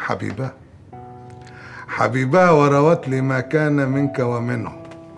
حبيبة حبيبة وروت لي ما كان منك ومنه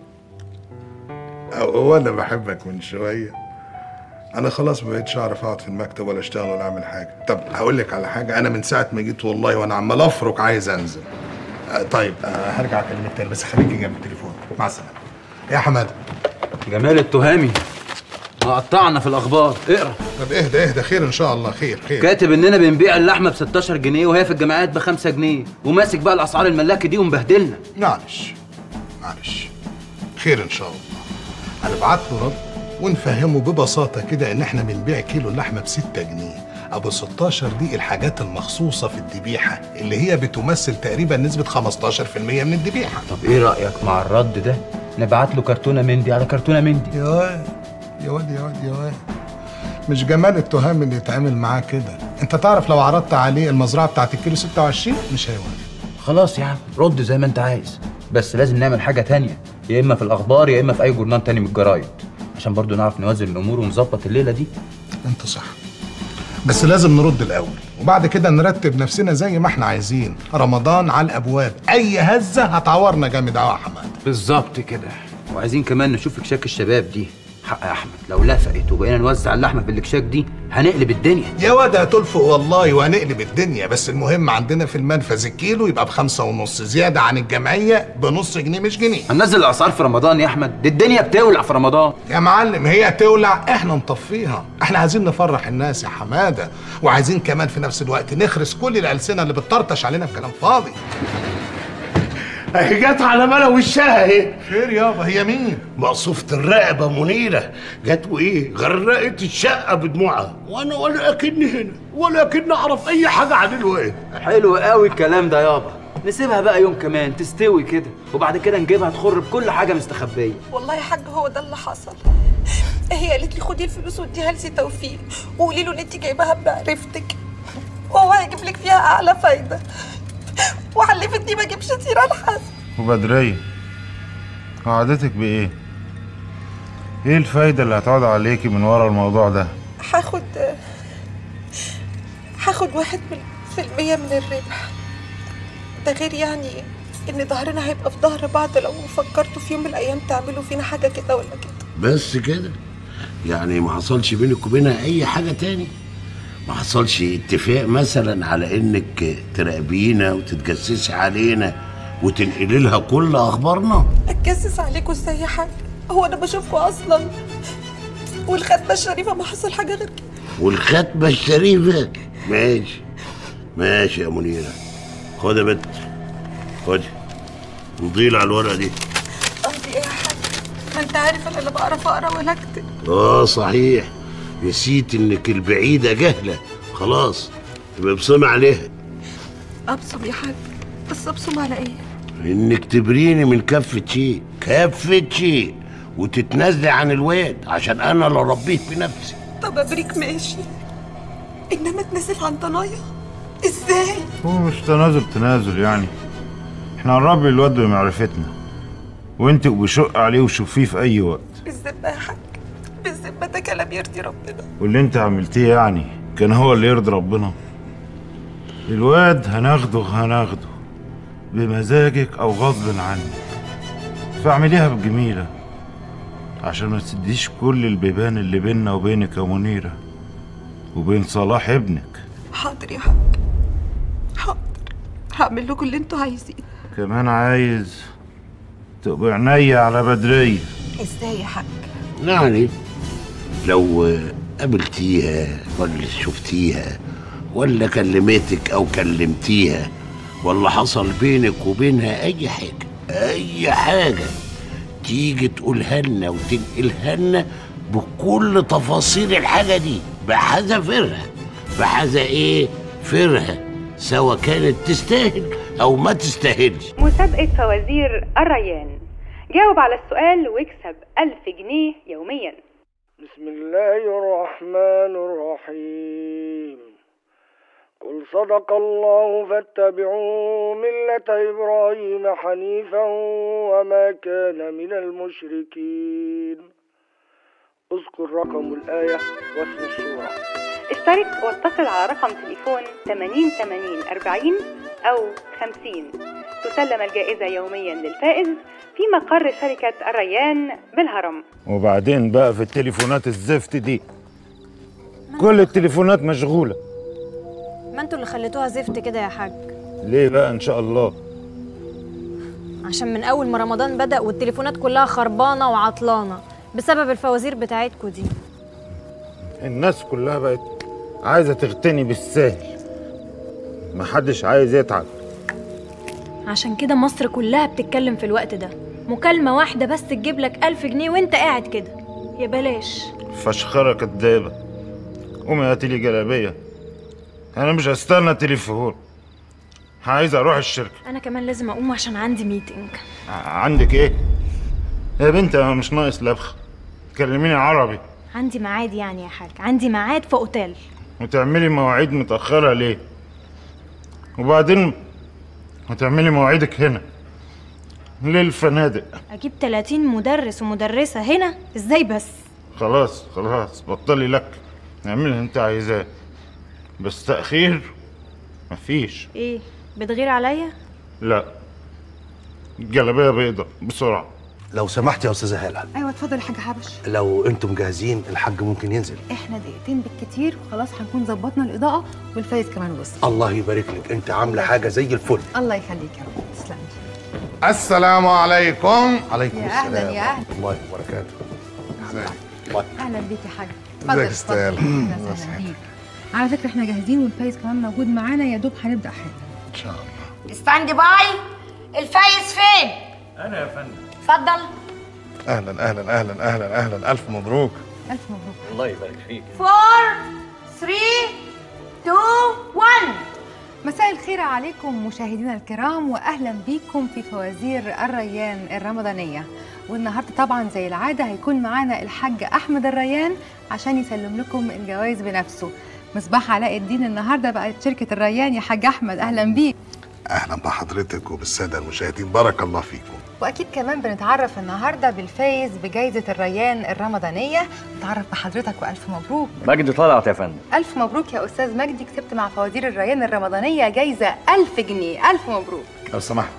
هو انا بحبك من شويه انا خلاص ما بقتش اعرف اقعد في المكتب ولا اشتغل ولا اعمل حاجه طب هقول لك على حاجه انا من ساعه ما جيت والله وانا عمال افرك عايز انزل آه، طيب آه، هرجع اكلمك تاني بس خليكي جنب التليفون مع السلامه يا حماده جمال التهامي قطعنا في الاخبار اقرا طب اهدى اهدى خير ان شاء الله خير خير كاتب اننا بنبيع اللحمه ب 16 جنيه وهي في الجامعات ب 5 جنيه وماسك بقى الاسعار الملاكه دي ومبهدلنا معلش معلش خير ان شاء الله هنبعت له رد ونفهمه ببساطه كده ان احنا بنبيع كيلو اللحمه ب 6 جنيه ابو 16 دي الحاجات المخصوصه في الذبيحه اللي هي بتمثل تقريبا نسبه 15% من الذبيحه طب ايه رايك مع الرد ده نبعت له كرتونه مندي على كرتونه مندي يا واد يا واد يا واد يا واد مش جمال التهام اللي يتعامل معاه كده انت تعرف لو عرضت عليه المزرعه بتاعت الكيلو 26 مش هيوافق خلاص يا عم رد زي ما انت عايز بس لازم نعمل حاجه تانية يا اما في الاخبار يا اما في اي جورنال تاني من الجرايد عشان برضو نعرف نوازن الامور ونظبط الليله دي انت صح بس لازم نرد الاول وبعد كده نرتب نفسنا زي ما احنا عايزين رمضان على الابواب اي هزه هتعورنا جامد قوي يا حماد بالظبط كده وعايزين كمان نشوف اكشاك الشباب دي حق يا احمد لو لفقت وبقينا نوزع اللحمه في الاكشاك دي هنقلب الدنيا يا واد هتلفق والله وهنقلب الدنيا بس المهم عندنا في المنفذ الكيلو يبقى بخمسة ونص زيادة عن الجمعية بنص جنيه مش جنيه هننزل الاسعار في رمضان يا احمد دي الدنيا بتولع في رمضان يا معلم هي تولع احنا نطفيها احنا عايزين نفرح الناس يا حمادة وعايزين كمان في نفس الوقت نخرس كل الألسنة اللي بتطرطش علينا بكلام فاضي اهي جت على ملا وشها اهي خير يابا هي مين؟ مقصوفة الرقبة منيرة جت وايه غرقت الشقة بدموعها وانا ولا اكني هنا ولا اكني اعرف اي حاجة عن الواد حلو قوي الكلام ده يابا نسيبها بقى يوم كمان تستوي كده وبعد كده نجيبها تخر بكل حاجه مستخبيه والله يا حاج هو ده اللي حصل هي قالت لي خدي الفلوس واديها لسي توفيق وقولي له ان انت جايباها بمعرفتك وهو هيجيب لك فيها اعلى فايده وحلفتني ما اجيبش سيره لحد وبدرية وعدتك بإيه؟ إيه الفايدة اللي هتقعد عليكي من ورا الموضوع ده؟ هاخد هاخد واحد من في المية من الربح ده غير يعني ان ظهرنا هيبقى في ظهر بعض لو فكرتوا في يوم من الايام تعملوا فينا حاجه كده ولا كده بس كده يعني ما حصلش بينك وبينها اي حاجة تاني ما حصلش اتفاق مثلا على انك تراقبينا وتتجسسي علينا وتنقلي لها كل اخبارنا اتجسس عليكم ازاي يا حاج هو انا بشوفكم اصلا والختمه الشريفه ما حصل حاجه غير كده والختمة الشريفة ماشي ماشي يا منيرة خد يا بنت خد نضيل على الورقة دي قصدي ايه يا حاج ما انت عارف ان انا بعرف اقرا ولا اكتب اه صحيح نسيت انك البعيدة جهلة خلاص يبقى ابصمي عليها ابصم يا حاج بس ابصم على ايه انك تبريني من كفة شيء كفة شيء وتتنازلي عن الواد عشان انا اللي ربيت بنفسي طب ابريك ماشي انما اتنازل عن ضنايا ازاي هو مش تنازل تنازل يعني احنا هنربي الواد بمعرفتنا وانت بشق عليه وشوفيه في اي وقت بالذمه يا حاج بالذمه ده كلام يرضي ربنا واللي انت عملتيه يعني كان هو اللي يرضي ربنا الواد هناخده هناخده بمزاجك او غصب عنك فاعمليها بجميلة عشان ما تسديش كل البيبان اللي بيننا وبينك يا منيرة وبين صلاح ابنك حاضر يا حاج حاضر هعمل لكم اللي انتوا عايزينه كمان عايز تبقى عينيا على بدرية ازاي يا حاج يعني لو قابلتيها ولا شفتيها ولا كلمتك او كلمتيها ولا حصل بينك وبينها اي حاجه اي حاجه تيجي تقولها لنا وتنقلها لنا بكل تفاصيل الحاجه دي بحذافيرها بحذا ايه فرها سواء كانت تستاهل او ما تستاهلش مسابقة فوازير الريان جاوب على السؤال واكسب ألف جنيه يوميا بسم الله الرحمن الرحيم قل صدق الله فاتبعوا ملة إبراهيم حنيفا وما كان من المشركين اذكر رقم الآية واسم السورة اشترك واتصل على رقم تليفون 80 80 40 أو 50 تسلم الجائزة يوميا للفائز في مقر شركة الريان بالهرم وبعدين بقى في التليفونات الزفت دي كل التليفونات مشغولة ما انتوا اللي خليتوها زفت كده يا حاج ليه بقى ان شاء الله عشان من اول ما رمضان بدأ والتليفونات كلها خربانة وعطلانة بسبب الفوازير بتاعتكوا دي الناس كلها بقت عايزة تغتني بالسهل محدش عايز يتعب عشان كده مصر كلها بتتكلم في الوقت ده مكالمة واحدة بس تجيب لك ألف جنيه وانت قاعد كده يا بلاش فشخرة كدابة قومي هاتي لي جلابية أنا مش هستنى تليفون عايز أروح الشركة أنا كمان لازم أقوم عشان عندي ميتنج ع- عندك إيه؟ يا بنت أنا مش ناقص لبخة كلميني عربي عندي ميعاد يعني يا حاج عندي ميعاد في أوتيل وتعملي مواعيد متأخرة ليه؟ وبعدين هتعملي مواعيدك هنا ليه الفنادق؟ أجيب 30 مدرس ومدرسة هنا إزاي بس خلاص خلاص بطلي لك اعملي اللي انت عايزاه بس تأخير مفيش إيه بتغير عليا لا الجلابية بيضة بسرعة لو سمحت يا استاذه هاله ايوه اتفضل يا حاج حبش لو انتم جاهزين الحاج ممكن ينزل احنا دقيقتين بالكتير وخلاص هنكون ظبطنا الاضاءه والفايز كمان وصل الله يبارك لك انت عامله حاجه زي الفل الله يخليك يا رب تسلم السلام عليكم عليكم يا أهلاً، يا أهلاً. الله وبركاته اهلا بيك يا حاج ازيك يا استاذ أهلاً وسهلاً بيك. على فكره احنا جاهزين والفايز كمان موجود معانا يا دوب هنبدا حاجه ان شاء الله ستاند باي الفايز فين؟ أنا يا فندم اتفضل اهلا اهلا اهلا اهلا اهلا الف مبروك الف مبروك الله يبارك فيك 4 3 2 1 مساء الخير عليكم مشاهدينا الكرام واهلا بيكم في فوازير الريان الرمضانيه والنهارده طبعا زي العاده هيكون معانا الحاج احمد الريان عشان يسلم لكم الجوائز بنفسه مصباح علاء الدين النهارده بقت شركه الريان يا حاج احمد اهلا بيك اهلا بحضرتك وبالساده المشاهدين بارك الله فيكم واكيد كمان بنتعرف النهارده بالفايز بجائزه الريان الرمضانيه نتعرف بحضرتك والف مبروك مجدي طلعت يا فندم الف مبروك يا استاذ مجدي كسبت مع فوازير الريان الرمضانيه جايزه ألف جنيه الف مبروك لو سمحت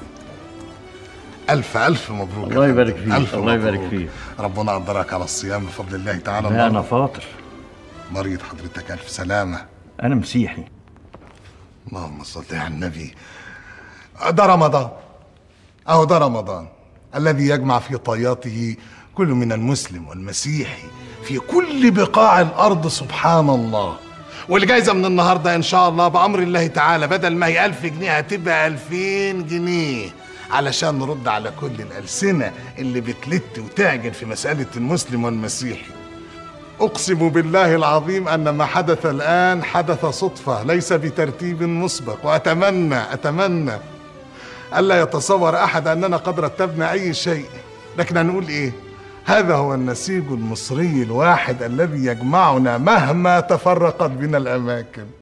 الف الف مبروك يا الله يبارك فندم. فيك، الف الله يبارك مبروك. فيك. ربنا قدرك على الصيام بفضل الله تعالى لا انا النهاردة. فاطر مريض حضرتك الف سلامه انا مسيحي اللهم صل على النبي ده رمضان اهو ده رمضان الذي يجمع في طياته كل من المسلم والمسيحي في كل بقاع الارض سبحان الله والجايزة من النهاردة إن شاء الله بأمر الله تعالى بدل ما هي ألف جنيه هتبقى ألفين جنيه علشان نرد على كل الألسنة اللي بتلت وتعجن في مسألة المسلم والمسيحي أقسم بالله العظيم أن ما حدث الآن حدث صدفة ليس بترتيب مسبق وأتمنى أتمنى ألا يتصور أحد أننا قد رتبنا أي شيء لكن هنقول إيه هذا هو النسيج المصري الواحد الذي يجمعنا مهما تفرقت بنا الأماكن